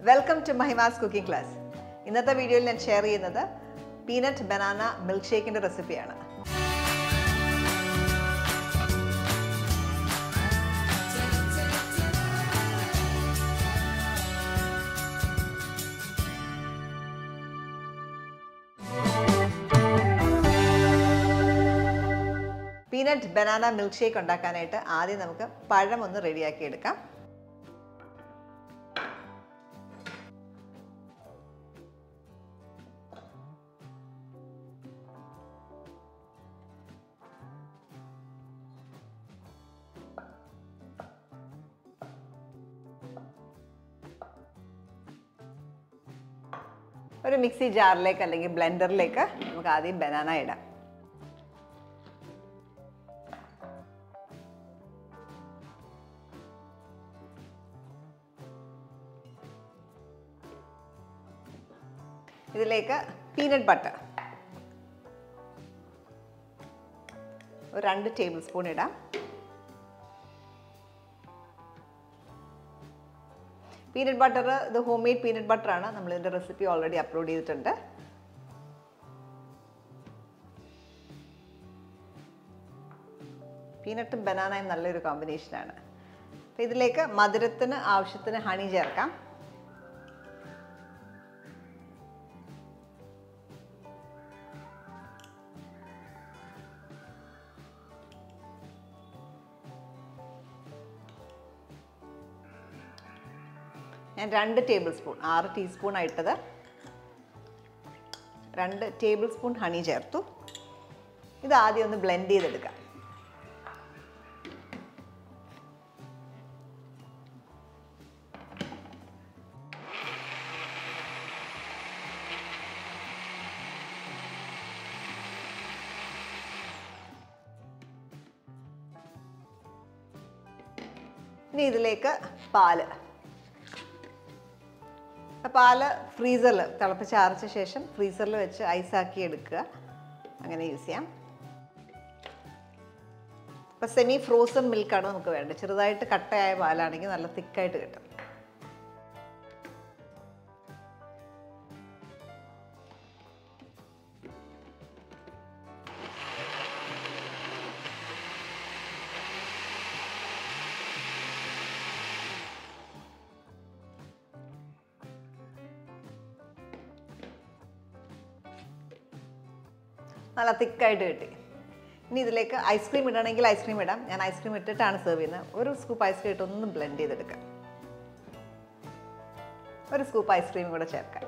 welcome to Mahima's cooking class ഇന്നത്തെ വീഡിയോയിൽ ഞാൻ ഷെയർ ചെയ്യുന്നത് പീനട്ട് ബനാന മിൽക്ക് ഷേക്കിൻ്റെ റെസിപ്പിയാണ് പീനട്ട് ബനാന മിൽക്ക് ഷേക്ക് ഉണ്ടാക്കാനായിട്ട് ആദ്യം നമുക്ക് പഴം ഒന്ന് റെഡിയാക്കി എടുക്കാം ഒരു മിക്സി ജാറിലേക്ക് അല്ലെങ്കിൽ ബ്ലെൻഡറിലേക്ക് നമുക്ക് ആദ്യം ബനാന ഇടാം ഇതിലേക്ക് പീനട്ട് ബട്ടർ ഒരു രണ്ട് ടേബിൾ സ്പൂൺ ഇടാം പീനട്ട് ബട്ടർ ഇത് ഹോം മെയ്ഡ് പീനട്ട് ബട്ടറാണ് നമ്മൾ ഇതിൻ്റെ റെസിപ്പി ഓൾറെഡി അപ്ലോഡ് ചെയ്തിട്ടുണ്ട് പീനട്ടും ബനാനയും നല്ലൊരു കോമ്പിനേഷനാണ് അപ്പോൾ ഇതിലേക്ക് മധുരത്തിന് ആവശ്യത്തിന് ഹണി ചേർക്കാം ഞാൻ രണ്ട് ടേബിൾ സ്പൂൺ ആറ് ടീസ്പൂൺ ഇട്ടത് രണ്ട് ടേബിൾ സ്പൂൺ ഹണി ചേർത്തു ഇത് ആദ്യം ഒന്ന് ബ്ലെൻഡ് ചെയ്തെടുക്കാം ഇനി ഇതിലേക്ക് പാല് പാല് ഫ്രീസറിൽ തിളപ്പിച്ചാറിച്ച ശേഷം ഫ്രീസറിൽ വെച്ച് ഐസാക്കി എടുക്കുക അങ്ങനെ യൂസ് ചെയ്യാം ഇപ്പം സെമി ഫ്രോസൺ മിൽക്കാണ് നമുക്ക് വേണ്ടത് ചെറുതായിട്ട് കട്ടയായ പാലാണെങ്കിൽ നല്ല തിക്കായിട്ട് കിട്ടും നല്ല തിക്കായിട്ട് കിട്ടി ഇനി ഇതിലേക്ക് ഐസ്ക്രീം ഇടണമെങ്കിൽ ഐസ്ക്രീം ഇടാം ഞാൻ ഐസ്ക്രീം ഇട്ടിട്ടാണ് സെർവ് ചെയ്യുന്നത് ഒരു സ്കൂപ്പ് ഐസ്ക്രീം ഇട്ട് ഒന്ന് ബ്ലെൻഡ് ചെയ്തെടുക്കാം ഒരു സ്കൂപ്പ് ഐസ്ക്രീം കൂടെ ചേർക്കാം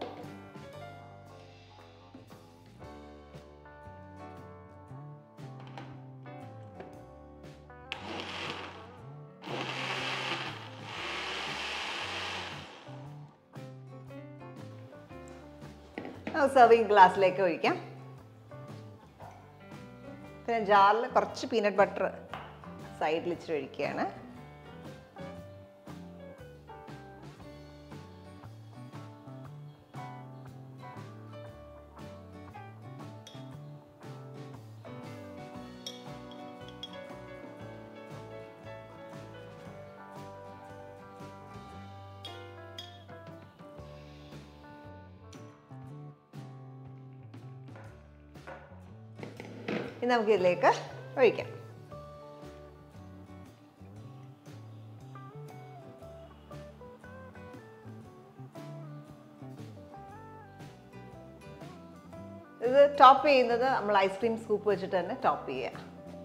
സെർവിങ് ഗ്ലാസ്സിലേക്ക് ഒഴിക്കാം പിന്നെ ജാറിൽ കുറച്ച് പീനട്ട് ബട്ടർ സൈഡിൽ ഇച്ചിരി ഒഴിക്കുകയാണ് ഇനി നമുക്ക് ഇതിലേക്ക് ഒഴിക്കാം ഇത് ടോപ്പ് ചെയ്യുന്നത് നമ്മൾ ഐസ്ക്രീം സ്കൂപ്പ് വെച്ചിട്ട് തന്നെ ടോപ്പ് ചെയ്യുക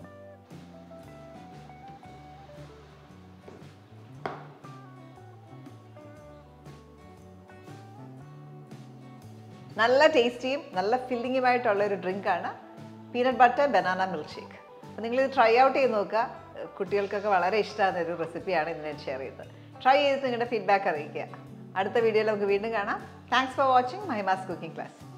നല്ല ടേസ്റ്റിയും നല്ല ഫില്ലിങ്ങുമായിട്ടുള്ള ഒരു ഡ്രിങ്കാണ് peanut butter banana milkshake അപ്പോൾ നിങ്ങളിത് ട്രൈ ഔട്ട് ചെയ്ത് നോക്കുക കുട്ടികൾക്കൊക്കെ വളരെ ഇഷ്ടമാകുന്ന ഒരു റെസിപ്പിയാണ് ഇന്ന് ഞാൻ ഷെയർ ചെയ്തത് ട്രൈ ചെയ്ത് നിങ്ങളുടെ ഫീഡ്ബാക്ക് അറിയിക്കുക അടുത്ത വീഡിയോയിൽ നമുക്ക് വീണ്ടും കാണാം thanks for watching Mahima's cooking class